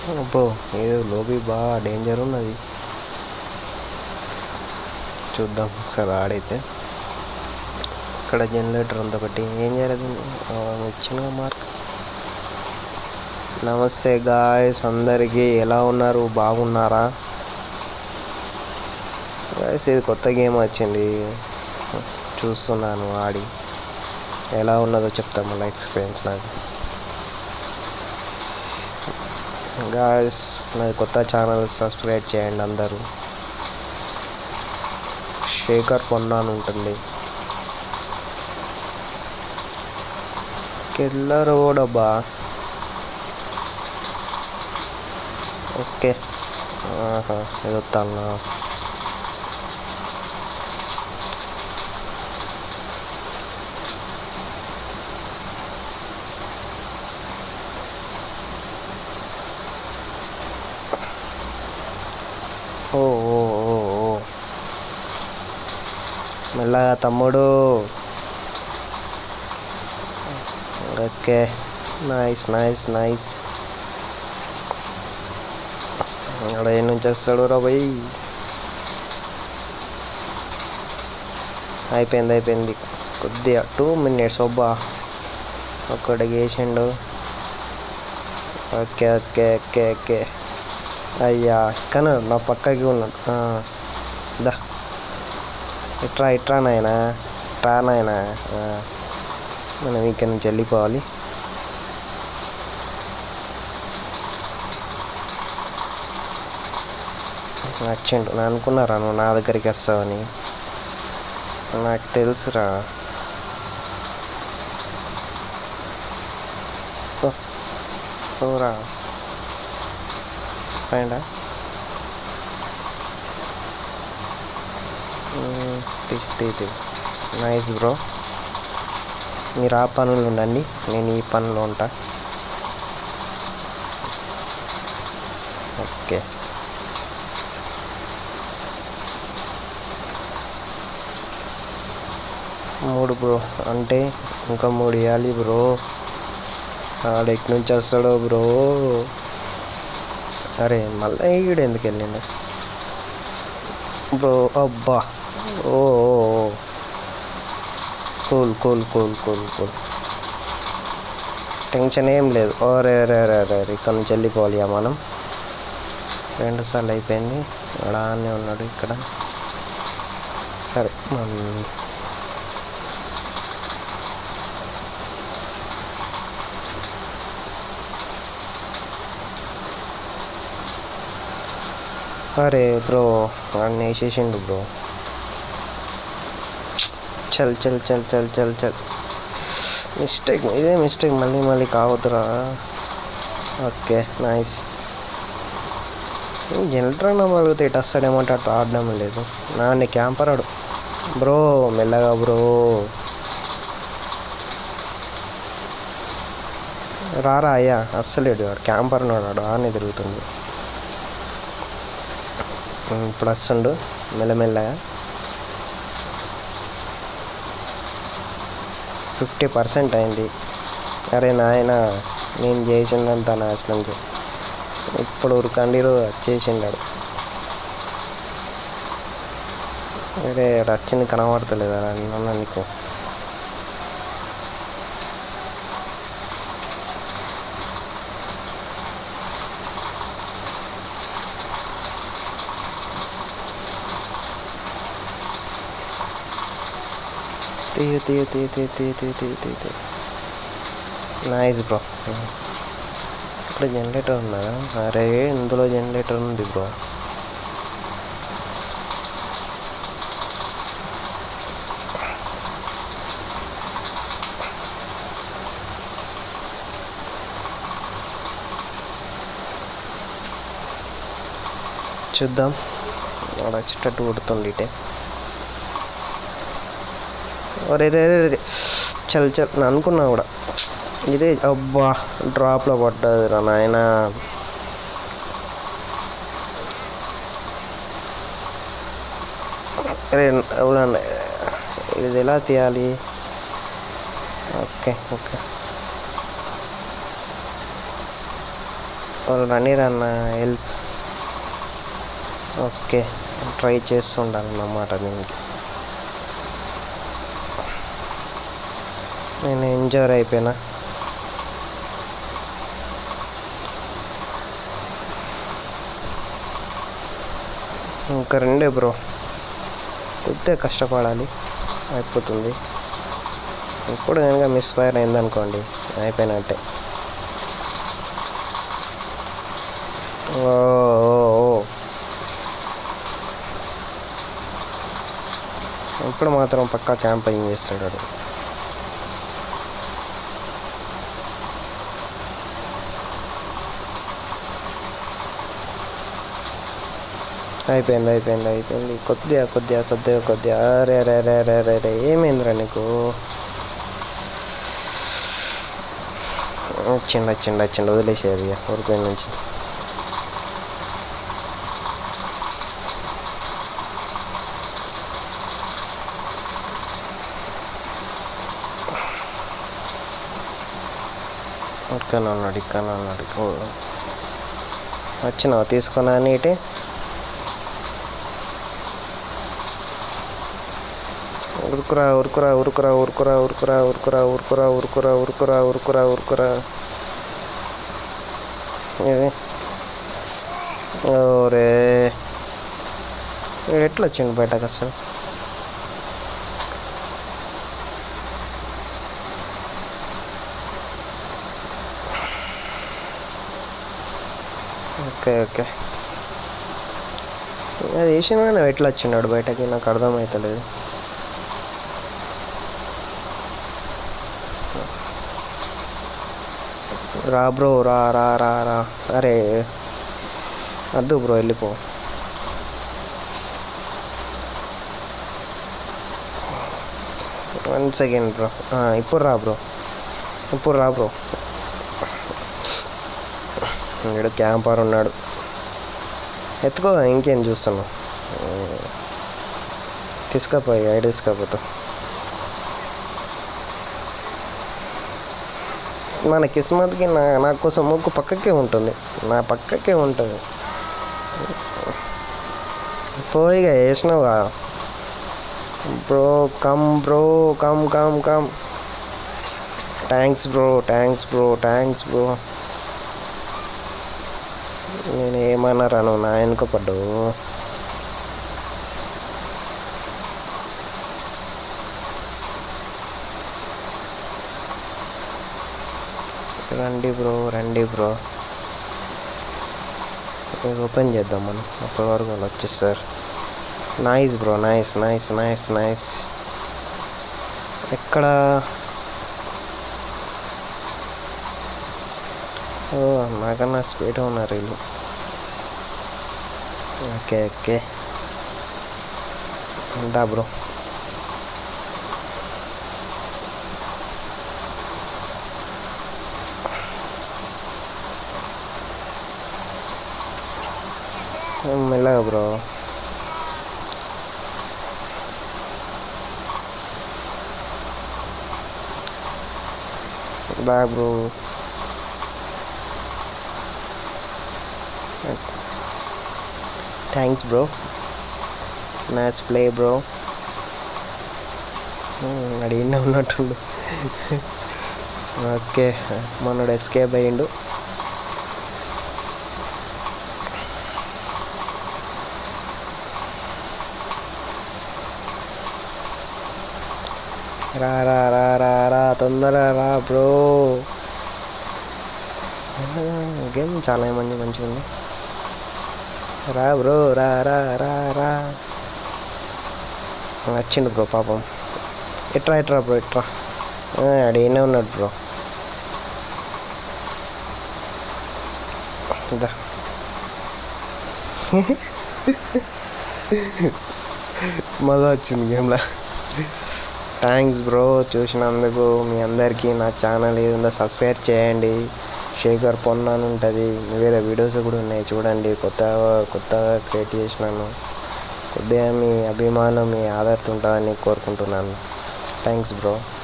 అబ్బో ఏదో లోబీ బాగా డేంజర్ ఉన్నది చూద్దాం ఒకసారి ఆడైతే ఇక్కడ జనరేటర్ ఉంది ఒకటి ఏం చేయలేదు వచ్చిన మార్క్ నమస్తే గాయస్ అందరికీ ఎలా ఉన్నారు బాగున్నారా గాయస్ ఇది కొత్త గేమ్ వచ్చింది చూస్తున్నాను ఆడి ఎలా ఉన్నదో చెప్తాం మళ్ళీ ఎక్స్పీరియన్స్ నాకు గాయస్ నాది కొత్త ఛానల్ సబ్స్క్రైబ్ చేయండి అందరూ శేఖర్ పొన్నాను ఉంటుంది కిల్లర్ డబ్బా ఓకే ఆహా ఇది వస్తాను ఓ ఓ ఓ ఓ మెల్లగా తమ్ముడు ఓకే నైస్ నైస్ నైస్ అక్కడ ఏ నుంచి వస్తాడు రా భయ్ అయిపోయింది అయిపోయింది కొద్దిగా టూ మినిట్స్ ఒబ్బా ఒక్కడికి వేసిండు ఓకే ఓకే ఓకే ఓకే అయ్యా కానీ నా పక్కకి ఉన్నాడు ఆ, దా ఇట్రా ఇట్రా నాయనా ట్రా నాయనా ఆ, మనం ఇక్కడి నుంచి వెళ్ళిపోవాలి నచ్చిండు నేను అనుకున్నారా నువ్వు నా దగ్గరికి వస్తావని నాకు తెలుసురా ఓ, ఓరా పైన తీసి నైస్ బ్రో మీరు ఆ పనులు ఉండండి నేను ఈ పనిలో ఉంటా ఓకే మూడు బ్రో అంటే ఇంకా మూడు ఇవ్వాలి బ్రో ఆడ ఎక్కడి నుంచి వస్తాడో బ్రో అరే మళ్ళీ ఈడు ఎందుకు వెళ్ళిండు బ్రో అబ్బా ఓ cool cool cool cool cool tension ఏం లేదు ఓ రే రే రే రే రే ఇక్కడ నుంచి వెళ్ళిపోవాలి ఇక మనం రెండు సార్లు అయిపోయింది అలానే ఉన్నాడు ఇక్కడ సరే మనం అరే బ్రో వాడిని వేసేసిండు బ్రో చల్ చల్ చల్ చల్ చల్ చల్ మిస్టేక్ ఇదే మిస్టేక్ మళ్ళీ మళ్ళీ కావద్దురా ఓకే నైస్ జనరేటర్ అన్న వాళ్ళతో ఇటు వస్తాడేమంటే అటు ఆడడం లేదు నాన్న క్యాంపర్ ఆడు బ్రో మెల్లగా బ్రో రారా అయ్యా అస్సలేడు వాడు క్యాంపర్ ఉన్నాడు ఆనే తిరుగుతుంది ఇప్పుడు వస్తుండు మెల్లమెల్లగా ఫిఫ్టీ పర్సెంట్ అయింది అరే నాయన నేను చేసిందంతా నాశనం చే ఇప్పుడు ఉరకండిరు వచ్చేసిండాడు అరే వచ్చింది కనబడతలేదా అన్న నీకు తీయ తీయ తీయ తీయ తీయ తీయ తీయ తీయ తీయ నైస్ బ్రో ఇక్కడ జనరేటర్ ఉన్నదా అరే ఇందులో జనరేటర్ ఉంది బ్రో చూద్దాం అక్కడ వచ్చేటట్టు కొడుతుంది ఇటే ఒరే రే రే రే చల్ చల్ నేను అనుకున్నా కూడా ఇదే అబ్బా డ్రాప్లో పడ్డది రా నాయన రే అవునండి ఇది ఎలా తీయాలి ఓకే ఓకే వాళ్ళు రండి రన్న హెల్ప్ ఓకే ట్రై చేస్తుండాలన్నమాట దీనికి నేను ఎంజాయ్ అయిపోయినా ఇంకా రెండే బ్రో కొద్దిగా కష్టపడాలి అయిపోతుంది ఇప్పుడు కనుక మిస్ ఫైర్ అయిందనుకోండి అయిపోయినట్టే ఓ ఓ, ఓ. ఇప్పుడు మాత్రం పక్కా క్యాంపింగ్ చేస్తాడు వాడు. అయిపోయింది అయిపోయింది అయిపోయింది కొద్దిగా కొద్దిగా కొద్దిగా కొద్దిగా అరే అరే అరే అరే అరే అరే ఏమైందిరా నీకు వచ్చిండు వచ్చిండు వచ్చిండు వదిలేసేది ఇక ఊరిపోయి నుంచి ఇక్కడ ఉన్నాడు ఇక్కడ ఉన్నాడు ఓ. వచ్చినావు తీసుకున్నా నీటి ఉరుకురా ఉరుకురా ఉరుకురా ఉరుకురా ఉరుకురా ఉరుకురా ఉరుకురా ఉరుకురా ఉరుకురా ఉరుకురా ఉరుకురా ఇది ఓరే వీడు ఎట్లా వచ్చిండు బయటకు అసలు ఓకే ఓకే అది వేసిన కానీ ఎట్లా వచ్చినాడు బయటకి నాకు అర్థమవుతలేదు రా బ్రో రా రా రా రా అరే వద్దు బ్రో వెళ్ళిపో వన్ సెకండ్ బ్రో ఇప్పుడు రా బ్రో ఇప్పుడు రా బ్రో ఇక్కడ క్యాంపర్ ఉన్నాడు ఎత్తుకో ఇంకేం చూస్తున్నావు తీసుకపోయి ఐడి తీసుకపోతా మన కిస్మత్కి నా నా కోసం ముక్కు పక్కకే ఉంటుంది నా పక్కకే ఉంటుంది పోయిగా వేసినావుగా bro come bro come come come thanks bro thanks bro thanks bro నేను ఏమన్నా రాను నా వెనుక పడ్డావు రండి బ్రో రండి బ్రో ఓపెన్ చేద్దాం మనం అప్పటి వరకు వాళ్ళు వచ్చేస్తారు nice bro nice nice nice nice ఎక్కడ ఓ నాకన్నా స్పీడ్ ఉన్నారు వీళ్ళు ఓకే ఓకే దా బ్రో మెల్లగా బ్రో దా bro thanks bro nice play bro అడిగిన ఉన్నట్టుండు ఓకే మనోడు ఎస్కేప్ అయ్యిండు రా రా రా రా రా తొందరగా రా బ్రో గేమ్ చాలా మంచి మంచిగా ఉంది రా బ్రో రా రా రా రా వచ్చిండు బ్రో పాపం ఇట్రా ఇట్రా బ్రో ఇట్రా అడిగినే ఉన్నాడు బ్రో దా మజా వచ్చింది గేమ్లో థ్యాంక్స్ బ్రో చూసినందుకు మీ అందరికీ నా ఛానల్ ఏదో సబ్స్క్రైబ్ చేయండి శేఖర్ పొన్న అని ఉంటుంది వేరే వీడియోస్ కూడా ఉన్నాయి చూడండి కొత్తగా కొత్తగా క్రియేట్ చేసినాను కొద్దిగా మీ అభిమానం మీ ఆదరత ఉంటుందని కోరుకుంటున్నాను థ్యాంక్స్ బ్రో